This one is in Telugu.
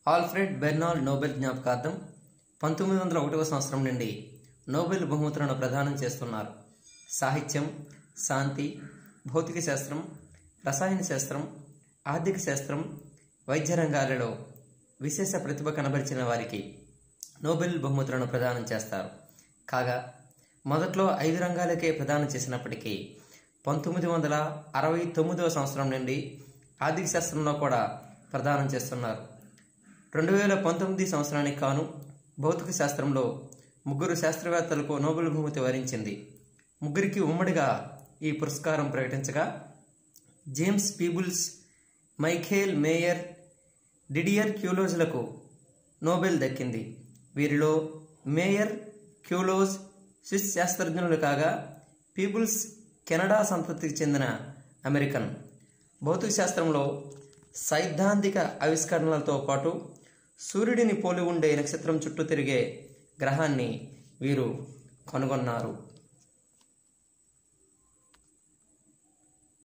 ఆల్ఫ్రెడ్ బెర్నాల్డ్ నోబెల్ జ్ఞాపకార్థం పంతొమ్మిది వందల ఒకటవ సంవత్సరం నుండి నోబెల్ బహుమతులను ప్రదానం చేస్తున్నారు సాహిత్యం శాంతి భౌతిక శాస్త్రం రసాయన శాస్త్రం ఆర్థిక శాస్త్రం వైద్య రంగాలలో విశేష ప్రతిభ కనబరిచిన వారికి నోబెల్ బహుమతులను ప్రదానం చేస్తారు కాగా మొదట్లో ఐదు రంగాలకే ప్రదానం చేసినప్పటికీ పంతొమ్మిది వందల అరవై తొమ్మిదవ సంవత్సరం నుండి ఆర్థిక శాస్త్రంలో కూడా ప్రదానం చేస్తున్నారు రెండు వేల పంతొమ్మిది సంవత్సరానికి కాను భౌతిక శాస్త్రంలో ముగ్గురు శాస్త్రవేత్తలకు నోబెల్ బహుమతి వరించింది ముగ్గురికి ఉమ్మడిగా ఈ పురస్కారం ప్రకటించగా James Peebles Michael Mayor Didier క్యూలోజ్లకు నోబెల్ దక్కింది వీరిలో మేయర్ క్యూలోజ్ స్విస్ శాస్త్రజ్ఞులు కాగా పీబుల్స్ కెనడా సంతతికి చెందిన అమెరికన్ భౌతిక శాస్త్రంలో సైద్ధాంతిక ఆవిష్కరణలతో పాటు సూర్యుడిని పోలి ఉండే నక్షత్రం చుట్టూ తిరిగే గ్రహాన్ని వీరు కనుగొన్నారు